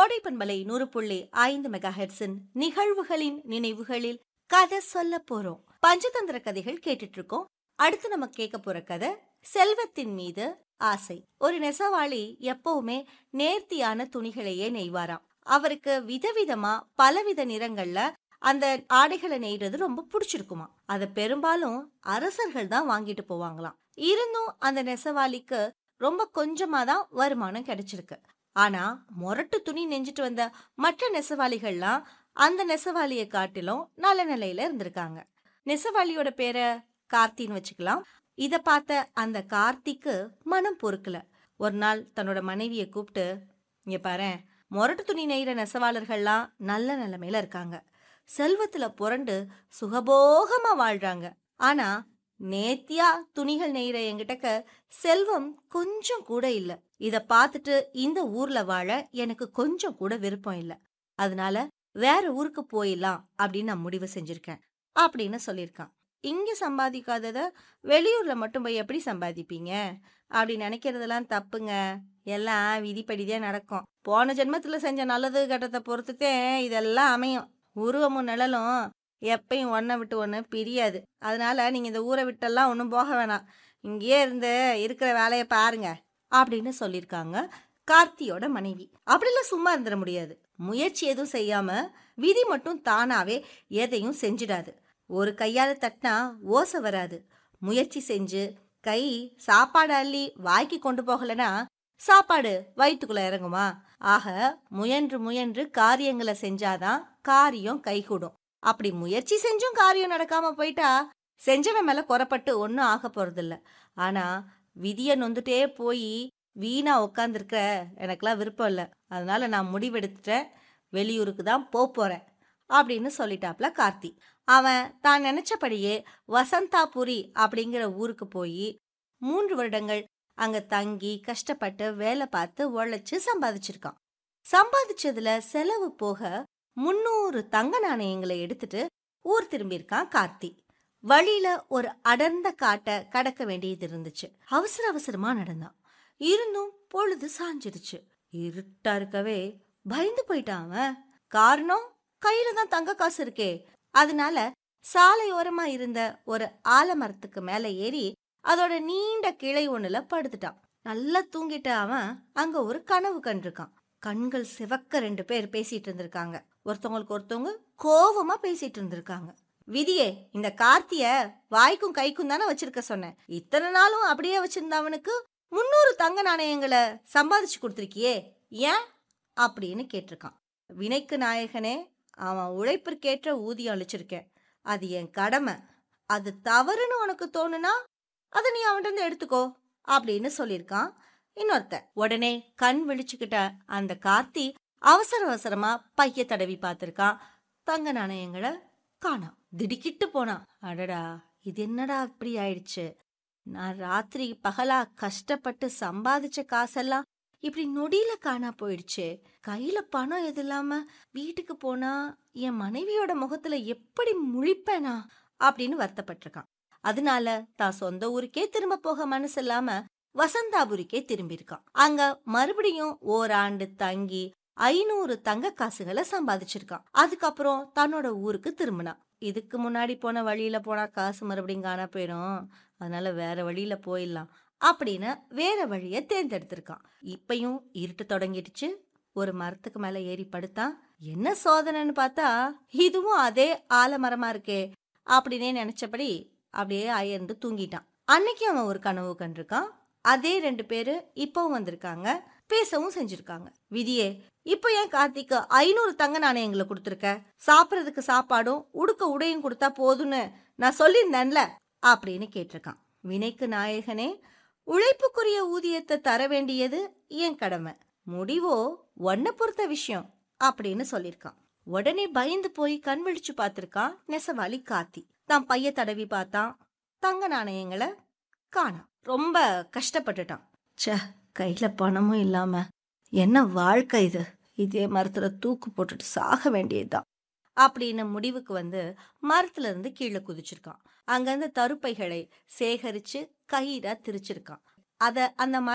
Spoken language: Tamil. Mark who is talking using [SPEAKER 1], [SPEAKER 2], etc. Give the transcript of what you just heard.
[SPEAKER 1] கோடை பண்பலை நூறு புள்ளி ஐந்து மெகா ஹெட்ஸின் நிகழ்வுகளின் நினைவுகளில் கதை சொல்ல போறோம் பஞ்சதந்திர கதைகள் கேட்டுட்டு இருக்கோம் அடுத்து நம்ம கேட்க போற கதை செல்வத்தின் மீது ஆசை ஒரு நெசவாளி எப்பவுமே நேர்த்தியான துணிகளையே நெய்வாராம் அவருக்கு விதவிதமா பலவித நிறங்கள்ல அந்த ஆடைகளை நெய்றது ரொம்ப பிடிச்சிருக்குமா அதை பெரும்பாலும் அரசர்கள் தான் வாங்கிட்டு போவாங்களாம் இருந்தும் அந்த நெசவாளிக்கு ரொம்ப கொஞ்சமா தான் வருமானம் கிடைச்சிருக்கு ஆனா மொரட்டு துணி நெஞ்சிட்டு வந்த மற்ற நெசவாளிகள்லாம் அந்த நெசவாளியை காட்டிலும் நல்ல நிலையில இருந்திருக்காங்க நெசவாளியோட பேரை கார்த்தின்னு வச்சுக்கலாம் இத பார்த்த அந்த கார்த்திக்கு மனம் பொறுக்கல ஒரு நாள் தன்னோட மனைவியை கூப்பிட்டு இங்க பாரு மொரட்டு துணி நெய்கிற நெசவாளர்கள்லாம் நல்ல நிலைமையில இருக்காங்க செல்வத்துல புரண்டு சுகபோகமா வாழ்றாங்க ஆனா நேத்தியா துணிகள் நெய்கிற என்கிட்டக்க செல்வம் கொஞ்சம் கூட இல்ல இத பார்த்துட்டு இந்த ஊர்ல வாழ எனக்கு கொஞ்சம் கூட விருப்பம் இல்ல அதனால வேற ஊருக்கு போயிடலாம் அப்படின்னு நான் முடிவு செஞ்சிருக்கேன் அப்படின்னு சொல்லியிருக்கான் இங்க சம்பாதிக்காதத வெளியூர்ல மட்டும் போய் எப்படி சம்பாதிப்பீங்க அப்படி நினைக்கிறதெல்லாம் தப்புங்க எல்லாம் விதிப்படிதான் நடக்கும் போன ஜென்மத்துல செஞ்ச நல்லது கெட்டதை பொறுத்துத்தே இதெல்லாம் அமையும் உருவமும் நிழலும் எப்பயும் ஒன்றை விட்டு ஒன்று பிரியாது அதனால நீங்க இந்த ஊரை விட்டெல்லாம் ஒன்றும் போக வேணாம் இங்கேயே இருந்து இருக்கிற வேலையை பாருங்க அப்படின்னு சொல்லியிருக்காங்க கார்த்தியோட மனைவி அப்படிலாம் சும்மா இருந்துட முடியாது முயற்சி எதுவும் செய்யாம விதி மட்டும் தானாவே எதையும் செஞ்சிடாது ஒரு கையால தட்டினா ஓசை வராது முயற்சி செஞ்சு கை சாப்பாடு அள்ளி வாய்க்கு கொண்டு போகலனா சாப்பாடு வயிற்றுக்குள்ள இறங்குமா ஆக முயன்று முயன்று காரியங்களை செஞ்சாதான் காரியம் கைகூடும் அப்படி முயற்சி செஞ்சும் காரியம் நடக்காம போயிட்டா செஞ்சவன் மேல குறப்பட்டு ஒன்றும் ஆக போறதில்ல ஆனா விதிய நொந்துட்டே போய் வீணா உட்காந்துருக்க எனக்கெல்லாம் விருப்பம் இல்லை அதனால நான் முடிவெடுத்துட்டேன் வெளியூருக்கு தான் போக போறேன் அப்படின்னு சொல்லிட்டாப்ல கார்த்தி அவன் தான் நினைச்சபடியே வசந்தாபுரி அப்படிங்கிற ஊருக்கு போய் மூன்று வருடங்கள் அங்க தங்கி கஷ்டப்பட்டு வேலை பார்த்து உழைச்சு சம்பாதிச்சிருக்கான் சம்பாதிச்சதுல செலவு போக முன்னூறு தங்க நாணயங்களை எடுத்துட்டு ஊர் திரும்பியிருக்கான் கார்த்தி வழியில ஒரு அடர்ந்த காட்டை கடக்க வேண்டியது இருந்துச்சு அவசர அவசரமா நடந்தான் இருந்தும் பொழுது சாஞ்சிருச்சு இருட்டா இருக்கவே பயந்து போயிட்டான் அவன் காரணம் கையில தான் தங்க காசு இருக்கே அதனால சாலையோரமா இருந்த ஒரு ஆலமரத்துக்கு மேல ஏறி அதோட நீண்ட கிளை ஒண்ணுல படுத்துட்டான் நல்லா தூங்கிட்ட அவன் அங்க ஒரு கனவு கண்டிருக்கான் கண்கள் சிவக்க ரெண்டு பேர் பேசிட்டு இருந்திருக்காங்க ஒருத்தவங்களுக்கு ஒருத்தவங்க கோவமா பேசிட்டு இருந்திருக்காங்க விதியே இந்த கார்த்திய வாய்க்கும் கைக்கும் தானே வச்சிருக்க சொன்னேன் இத்தனை நாளும் அப்படியே வச்சிருந்த அவனுக்கு முன்னூறு தங்க நாணயங்களை சம்பாதிச்சு கொடுத்துருக்கியே ஏன் அப்படின்னு கேட்டிருக்கான் வினைக்கு நாயகனே அவன் உழைப்பிற்கேற்ற ஊதியம் அளிச்சிருக்கேன் அது என் கடமை அது தவறுன்னு உனக்கு தோணுனா அதை நீ அவன்கிட்ட எடுத்துக்கோ அப்படின்னு சொல்லியிருக்கான் இன்னொருத்த உடனே கண் விழிச்சுக்கிட்ட அந்த கார்த்தி அவசர அவசரமா பைய தடவி பார்த்திருக்கான் தங்க நாணயங்களை காணாம் திடுக்கிட்டு போனான் அடடா இது என்னடா இப்படி ஆயிடுச்சு நான் ராத்திரி பகலா கஷ்டப்பட்டு சம்பாதிச்ச காசெல்லாம் இப்படி நொடியில காணா போயிடுச்சு கையில பணம் எது இல்லாம வீட்டுக்கு போனா என் மனைவியோட முகத்துல எப்படி முழிப்பேனா அப்படின்னு வருத்தப்பட்டிருக்கான் அதனால தான் சொந்த ஊருக்கே திரும்ப போக மனசு இல்லாம வசந்தாபுரிக்கே திரும்பியிருக்கான் அங்க மறுபடியும் ஓராண்டு தங்கி ஐநூறு தங்க காசுகளை சம்பாதிச்சிருக்கான் அதுக்கப்புறம் தன்னோட ஊருக்கு திரும்பினான் இதுக்கு முன்னாடி போன வழியில போனா காசு மறுபடியும் காணா போயிடும் அதனால வேற வழியில போயிடலாம் அப்படின்னு வேற வழிய தேர்ந்தெடுத்திருக்கான் இப்பயும் இருட்டு தொடங்கிடுச்சு ஒரு மரத்துக்கு மேல ஏறி படுத்தான் என்ன சோதனைன்னு பார்த்தா இதுவும் அதே ஆலமரமா இருக்கே அப்படின்னே நினைச்சபடி அப்படியே அயர்ந்து தூங்கிட்டான் அன்னைக்கு அவன் ஒரு கனவு கண்டிருக்கான் அதே ரெண்டு பேரு இப்பவும் வந்திருக்காங்க பேசவும் செஞ்சிருக்காங்க விதியே இப்போ ஏன் கார்த்திக்கு ஐநூறு தங்க நாணயங்களை கொடுத்துருக்க சாப்பிட்றதுக்கு சாப்பாடும் உடுக்க உடையும் கொடுத்தா போதும்னு நான் சொல்லியிருந்தேன்ல அப்படின்னு கேட்டிருக்கான் வினைக்கு நாயகனே உழைப்புக்குரிய ஊதியத்தை தர வேண்டியது என் கடமை முடிவோ ஒன்ன பொறுத்த விஷயம் அப்படின்னு சொல்லியிருக்கான் உடனே பயந்து போய் கண் விழிச்சு பார்த்திருக்கான் நெசவாளி காத்தி தான் பைய தடவி பார்த்தான் தங்க நாணயங்களை காணாம் ரொம்ப கஷ்டப்பட்டுட்டான் ச்சே கையில பணமும் இல்லாம என்ன வாழ்க்கை இது இதே மரத்துல தூக்கு போட்டுட்டு சாக வேண்டியதுதான் அப்படின்னு முடிவுக்கு வந்து மரத்துல இருந்து கீழே குதிச்சிருக்கான் அங்கிருந்து தருப்பைகளை சேகரிச்சு கயிறா திரிச்சிருக்கான் அத அந்த மர